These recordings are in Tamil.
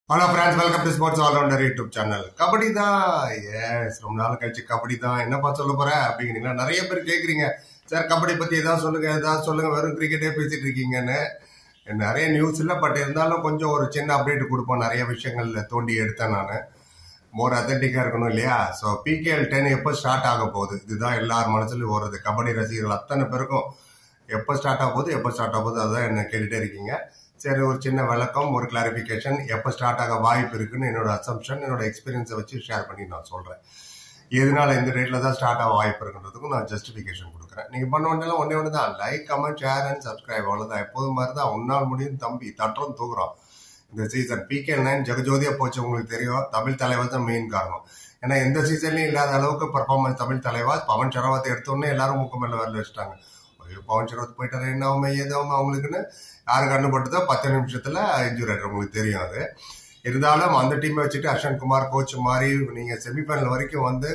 hello friends welcome to sports allrounder YouTube channel kabaddi தான் எஸ் ரொம்ப நாள் கழிச்சு கபடி தான் என்னப்பா சொல்ல போற அப்படிங்கிறீங்களா நிறைய பேர் கேட்குறீங்க சார் கபடி பத்தி ஏதாவது சொல்லுங்க ஏதாவது சொல்லுங்க வெறும் கிரிக்கெட்டே பேசிட்டு இருக்கீங்கன்னு நிறைய நியூஸ் இல்லை பட் இருந்தாலும் கொஞ்சம் ஒரு சின்ன அப்டேட் கொடுப்போம் நிறைய விஷயங்கள்ல தோண்டி எடுத்தேன் நான் மோர் அத்தன்டிக்காக இருக்கணும் இல்லையா ஸோ பிகேஎல் டென் எப்போ ஸ்டார்ட் ஆக போகுது இதுதான் எல்லார் மனசுலையும் வருது கபடி ரசிகர்கள் அத்தனை பேருக்கும் எப்போ ஸ்டார்ட் ஆக போகுது எப்போ ஸ்டார்ட் ஆக போகுது அதுதான் என்ன கேட்டுட்டே இருக்கீங்க சரி ஒரு சின்ன விளக்கம் ஒரு கிளாரிஃபிகேஷன் எப்போ ஸ்டார்ட் ஆக வாய்ப்பு இருக்குன்னு என்னோட அசம்ஷன் என்னோட எக்ஸ்பீரியன்ஸை வச்சு ஷேர் பண்ணி நான் சொல்கிறேன் எதனால இந்த டேட்டில் தான் ஸ்டார்ட் ஆக வாய்ப்பு இருக்குன்றதுக்கும் நான் ஜஸ்டிஃபிகேஷன் கொடுக்குறேன் நீங்கள் பண்ண வேண்டியெல்லாம் ஒன்றே ஒன்று தான் like comment share and subscribe அவ்வளோதான் எப்போதும் மாதிரி தான் உன்னால் முடியும் தம்பி தட்டுறோம் தூக்குறோம் இந்த சீசன் பிகே நைன் ஜெகஜோதியா போச்சு உங்களுக்கு தெரியும் தமிழ் தலைவர் தான் மெயின் காரணம் ஏன்னா எந்த சீசன்லையும் இல்லாத அளவுக்கு பர்ஃபார்மன்ஸ் தமிழ் தலைவா பவன் சரவத்தை எடுத்தோடனே எல்லாரும் முக்கம் மேல வரல வச்சுட்டாங்க ஐயோ பவன் சரவத் போயிட்டாரு என்ன ஆகுமே ஏதாவும் அவங்களுக்குன்னு யாரு கண்டுபட்டுதோ பத்து நிமிஷத்துல இன்ஜூரி ஆயிடும் உங்களுக்கு தெரியும் அது இருந்தாலும் அந்த டீமை வச்சுட்டு அர்ஷன் குமார் கோச் மாதிரி நீங்க செமிஃபைனல் வரைக்கும் வந்து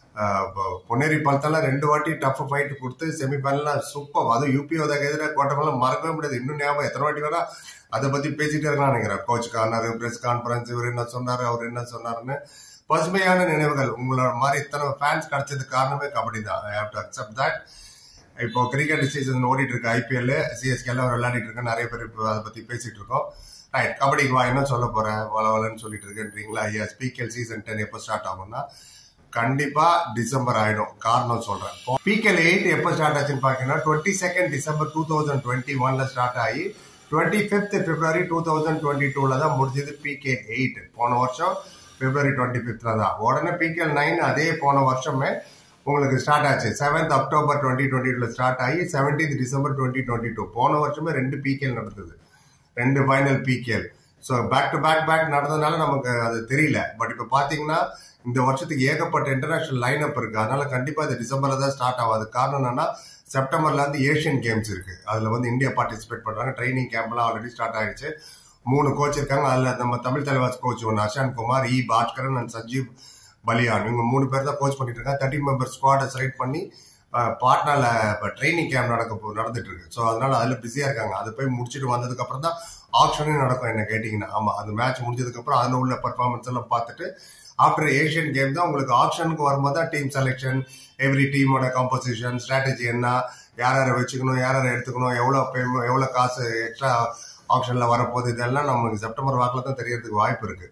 பொன்னேரி பழத்தெல்லாம் ரெண்டு வாட்டி டஃப் ஃபைட் கொடுத்து செமிஃபைனல்லாம் சூப்பர் அதுவும் யூபிஓதாக்கு எதிராக கோட்டமெல்லாம் மறக்கவே முடியாது இன்னும் ஞாபகம் எத்தனை வாட்டி வேணா அதை பத்தி பேசிட்டே இருக்கலாம் நினைக்கிறேன் கோச் கார்னர் பிரஸ் கான்ஃபரன்ஸ் இவர் என்ன சொன்னாரு அவர் என்ன சொன்னாருன்னு பசுமையான நினைவுகள் உங்களோட மாதிரி இத்தனை ஃபேன்ஸ் கிடைச்சதுக்கு காரணமே கபடி தான் I have to accept that இப்போ கிரிக்கெட் சீசன் ஓடிட்டு இருக்கு ஐபிஎல் சிஎஸ்கே எல்லாம் விளையாடிட்டு இருக்கு நிறைய பேர் இப்போ அதை பத்தி பேசிட்டு இருக்கோம் ரைட் கபடிக்கு வா என்ன சொல்ல போறேன் வள வளன்னு சொல்லிட்டு இருக்கேன்றீங்களா ஐயா பிகேஎல் சீசன் டென் எப்போ ஸ்டார்ட் ஆகும்னா கண்டிப்பா டிசம்பர் ஆயிடும் காரணம் சொல்றேன் பிகேஎல் எயிட் எப்போ ஸ்டார்ட் ஆச்சுன்னு பாத்தீங்கன்னா twenty second December two thousand twenty ஒன்ல ஸ்டார்ட் ஆகி twenty fifth February two thousand twenty டூல தான் முடிஞ்சது பிகே எயிட் போன வருஷம் பிப்ரவரி டுவெண்ட்டி ஃபிஃப்த்ல தான் உடனே பிகேஎல் நைன் அதே போன வருஷமே உங்களுக்கு ஸ்டார்ட் ஆச்சு செவன்த் அக்டோபர் டுவெண்ட்டி டுவெண்ட்டி டூல ஸ்டார்ட் ஆகி seventeenth December twenty twenty two போன வருஷமே ரெண்டு பிகேஎல் நடந்தது ரெண்டு final PKL so back to back back நடந்ததுனால நமக்கு அது தெரியல பட் இப்போ பார்த்தீங்கன்னா இந்த வருஷத்துக்கு ஏகப்பட்ட இன்டர்நேஷனல் லைன் அப் இருக்கு அதனால கண்டிப்பாக இது டிசம்பர்ல தான் ஸ்டார்ட் ஆகாது காரணம் என்னன்னா செப்டம்பர்ல இருந்து ஏஷியன் கேம்ஸ் இருக்கு அதுல வந்து இந்தியா பார்ட்டிசிபேட் பண்றாங்க ட்ரைனிங் கேம்ப்லாம் ஆல்ரெடி ஸ்டார்ட் ஆயிடுச்சு மூணு கோச் இருக்காங்க அதுல நம்ம தமிழ் தலைவாஸ் கோச் ஒன்று அஷான் குமார் இ பாஸ்கரன் அண்ட் சஞ்சீவ் பலியான் இவங்க மூணு பேர் தான் கோச் பண்ணிட்டு இருக்காங்க தேர்ட்டி மெம்பர் ஸ்குவாடை செலக்ட் பண்ணி பாட்னால இப்போ ட்ரைனிங் கேம்ப் நடக்க நடந்துட்டு இருக்கு ஸோ அதனால அதில் பிஸியாக இருக்காங்க அதை போய் முடிச்சுட்டு வந்ததுக்கு அப்புறம் தான் ஆப்ஷனே நடக்கும் என்ன கேட்டிங்கன்னா ஆமாம் அந்த மேட்ச் முடிஞ்சதுக்கு அப்புறம் அதில் உள்ள பர்ஃபார்மன்ஸ் எல்லாம் பார்த்துட்டு ஆஃப்டர் ஏஷியன் கேம் தான் உங்களுக்கு ஆப்ஷனுக்கு வரும்போது தான் டீம் செலெக்ஷன் எவ்ரி டீமோட கம்போசிஷன் ஸ்ட்ராட்டஜி என்ன யார் யாரை வச்சுக்கணும் யார் யாரை எடுத்துக்கணும் எவ்வளோ பேமெண்ட் எவ்வளோ காசு எக்ஸ்ட்ரா ஆப்ஷனில் வரப்போகுது இதெல்லாம் நமக்கு செப்டம்பர் வாக்கில் தான் தெரியறதுக்கு வாய்ப்பு இருக்கு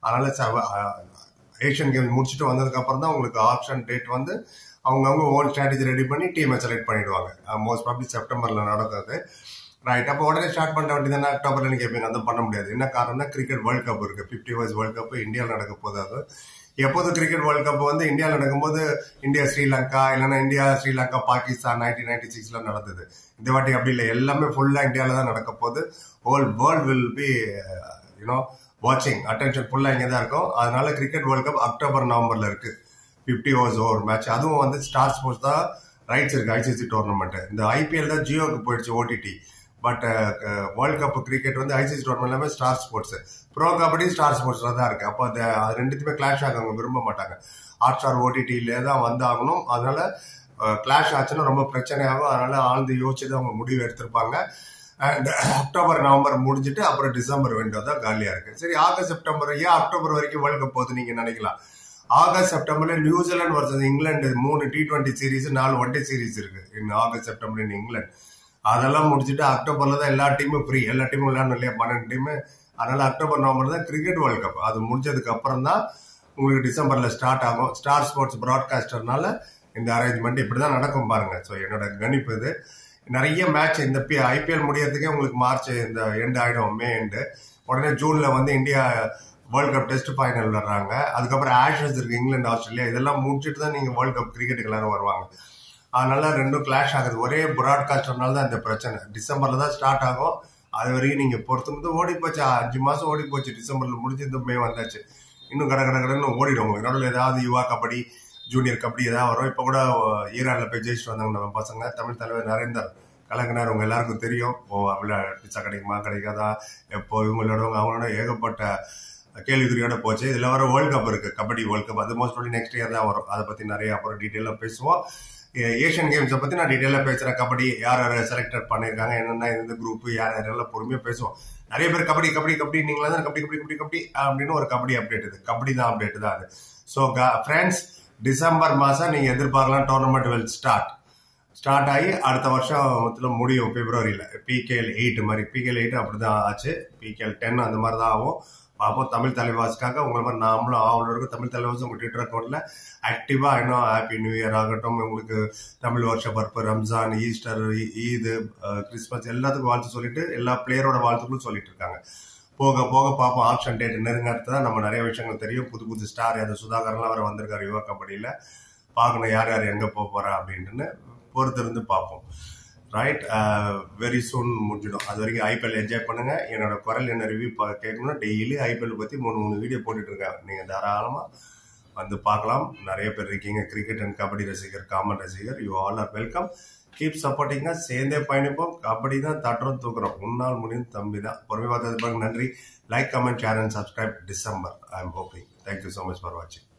அதனால ஏஷியன் கேம் முடிச்சுட்டு வந்ததுக்கு அப்புறம் தான் உங்களுக்கு ஆப்ஷன் டேட் வந்து அவங்கவுங்க ஓன் ஸ்ட்ராட்டஜி ரெடி பண்ணி டீமை செலக்ட் பண்ணிடுவாங்க மோஸ்ட் ப்ராப்ளி செப்டம்பர்ல நடக்காது ரைட் அப்போ உடனே ஸ்டார்ட் பண்ண வேண்டியதானே அக்டோபர்ல கேட்பீங்க அந்த பண்ண முடியாது என்ன காரணம்னா கிரிக்கெட் வேர்ல்ட் கப் இருக்கு பிப்டி ஓவர்ஸ் வேர்ல்ட் கப் இந்தியாவில் நடக்க போகுது அது எப்போதும் கிரிக்கெட் வேர்ல்ட் கப் வந்து இந்தியாவில் நடக்கும்போது இந்தியா ஸ்ரீலங்கா இல்லைன்னா India Sri Lanka Pakistan nineteen ninety சிக்ஸ்ல நடந்தது இந்த வாட்டி அப்படி இல்லை எல்லாமே ஃபுல்லா இந்தியாவில் தான் நடக்க போகுது whole world will be you know வாட்சிங் அட்டென்ஷன் ஃபுல்லா இங்கே தான் இருக்கும் அதனால கிரிக்கெட் வேர்ல்ட் கப் அக்டோபர் நவம்பர்ல இருக்கு ஃபிஃப்டி ஓவர்ஸ் ஓவர் மேட்ச் அதுவும் வந்து ஸ்டார் ஸ்போர்ட்ஸ் தான் ரைட்ஸ் இருக்கு ஐசிசி டோர்னமெண்ட் இந்த ஐபிஎல் தான் ஜியோக்கு போயிடுச்சு OTT but world cup cricket வந்து ஐசிசி டோர்னமெண்ட் எல்லாமே Star Sports pro kabaddi Star ஸ்போர்ட்ஸ்ல தான் இருக்கு அப்போ அது ரெண்டுத்துமே கிளாஷ் ஆக அவங்க விரும்ப மாட்டாங்க ஹாட் ஸ்டார் ஓடிடியிலே தான் வந்தாகணும் அதனால கிளாஷ் ஆச்சுன்னா ரொம்ப பிரச்சனை ஆகும் அதனால ஆழ்ந்து யோசிச்சு தான் அவங்க முடிவு எடுத்திருப்பாங்க அண்ட் அக்டோபர் நவம்பர் முடிஞ்சிட்டு அப்புறம் டிசம்பர் விண்டோ தான் காலியா இருக்கு சரி ஆகஸ்ட் செப்டம்பர் ஏன் அக்டோபர் வரைக்கும் வேர்ல்ட் கப் போகுது நீங்க நினைக்கலாம் ஆகஸ்ட் செப்டம்பர்ல நியூசிலாந்து வர்சஸ் இங்கிலாந்து மூணு டி டுவெண்ட்டி சீரீஸ் நாலு ஒன் டே சீரீஸ் இருக்கு in August September in England அதெல்லாம் முடிச்சுட்டு அக்டோபர்ல தான் எல்லா டீமும் ஃப்ரீ எல்லா டீமும் விளையாடணும் இல்லையா பன்னெண்டு டீமு அதனால அக்டோபர் நவம்பர் தான் கிரிக்கெட் வேர்ல்ட் கப் அது முடிஞ்சதுக்கு அப்புறம் தான் உங்களுக்கு டிசம்பர்ல ஸ்டார்ட் ஆகும் ஸ்டார் ஸ்போர்ட்ஸ் ப்ராட்காஸ்டர்னால இந்த அரேஞ்ச்மெண்ட் இப்படிதான் நடக்கும் பாருங்க ஸோ என்னோட கணிப்பு இது நிறைய மேட்ச் இந்த பி ஐபிஎல் முடியறதுக்கே உங்களுக்கு மார்ச் இந்த எண்டு ஆயிடும் மே எண்டு உடனே ஜூன்ல வந்து India world cup test final வர்றாங்க அதுக்கப்புறம் ஆஷஸ் இருக்கு இங்கிலாந்து ஆஸ்திரேலியா இதெல்லாம் முடிச்சுட்டு தான் நீங்க வேர்ல்ட் கப் கிரிக்கெட்டுக்கு எல்லாரும் வருவாங்க அதனால ரெண்டும் கிளாஷ் ஆகுது ஒரே ப்ராட்காஸ்டர்னால தான் இந்த பிரச்சனை டிசம்பர்ல தான் ஸ்டார்ட் ஆகும் அது வரைக்கும் நீங்க பொறுத்து ஓடி போச்சு அஞ்சு மாசம் ஓடி போச்சு டிசம்பர்ல முடிஞ்சு இந்த மே வந்தாச்சு இன்னும் கடை கடை கடைன்னு ஓடிடும் நடுவில் ஏதாவது யுவா கபடி ஜூனியர் கபடி ஏதாவது வரும் இப்போ கூட ஈரான்ல போய் ஜெயிச்சுட்டு வந்தாங்க நம்ம பசங்க தமிழ் தலைவர் நரேந்தர் கலங்கினார் உங்க எல்லாருக்கும் தெரியும் ஓ பிச்சா கிடைக்குமா கிடைக்காதா எப்போ இவங்க விளையாடுவாங்க அவங்களோட ஏகப்பட்ட கேள்விக்குறியோட போச்சு இதுல வர வேர்ல்ட் கப் இருக்கு கபடி வேர்ல்ட் கப் அது மோஸ்ட் நெக்ஸ்ட் இயர் தான் வரும் அதை பத்தி நிறைய அப்புறம் டீட்டெயிலாக பேசுவோம் ஏஷியன் கேம்ஸை பத்தி நான் டீட்டெயிலாக பேசுறேன் கபடி யார் யார் செலக்டட் பண்ணியிருக்காங்க என்னென்ன இந்த குரூப் யார் யாரெல்லாம் பொறுமையாக பேசுவோம் நிறைய பேர் கபடி கபடி கபடி நீங்களா தான் கபடி கபடி கபடி கபடி அப்படின்னு ஒரு கபடி அப்டேட் இது கபடி தான் அப்டேட் தான் அது ஸோ ஃப்ரெண்ட்ஸ் டிசம்பர் மாதம் நீங்கள் எதிர்பார்க்கலாம் டோர்னமெண்ட் வில் ஸ்டார்ட் ஸ்டார்ட் ஆகி அடுத்த வருஷம் மொத்தத்தில் முடியும் பிப்ரவரியில் பிகேஎல் எயிட் மாதிரி பிகேஎல் எயிட் அப்படி தான் ஆச்சு பிகேஎல் டென் அந்த மாதிரி தான் ஆகும் பார்ப்போம் தமிழ் தலைவாசுக்காக உங்களை மாதிரி நாமளும் ஆவலோட இருக்கும் தமிழ் தலைவாசு உங்கள் ட்விட்டர் அக்கௌண்ட்டில் ஆக்டிவாக இன்னும் ஹாப்பி நியூ இயர் ஆகட்டும் உங்களுக்கு தமிழ் வருஷ பருப்பு ரம்ஜான் ஈஸ்டர் ஈது கிறிஸ்மஸ் எல்லாத்துக்கும் வாழ்த்து சொல்லிட்டு எல்லா பிளேயரோட வாழ்த்துக்களும் சொல்லிட்டு இருக்காங்க போக போக பார்ப்போம் ஆப்ஷன் டேட் நெருங்கிறது தான் நம்ம நிறைய விஷயங்கள் தெரியும் புது புது ஸ்டார் அந்த சுதாகர்லாம் வர வந்திருக்காரு யுவா கபடியில் பார்க்கணும் யார் யார் எங்கே போக போகிறா அப்படின்ட்டுன்னு பொறுத்திருந்து பார்ப்போம் ரைட் வெரி சூன் முடிஞ்சிடும் அது வரைக்கும் ஐபிஎல் என்ஜாய் பண்ணுங்க என்னோட குரல் என்ன ரிவ்யூ கேட்கணும்னா டெய்லி ஐபிஎல் பற்றி மூணு மூணு வீடியோ போட்டுட்டு இருக்கேன் நீங்கள் தாராளமாக வந்து பார்க்கலாம் நிறைய பேர் இருக்கீங்க கிரிக்கெட் அண்ட் கபடி ரசிகர் காமன் ரசிகர் you all are welcome keep supporting சேர்ந்தே பயணிப்போம் கபடி தான் தட்டுறோம் தூக்குறோம் முன்னாள் முடியும் தம்பி தான் பொறுமை பார்த்ததுக்கு நன்றி like comment share and subscribe December I am hoping thank you so much for வாட்சிங்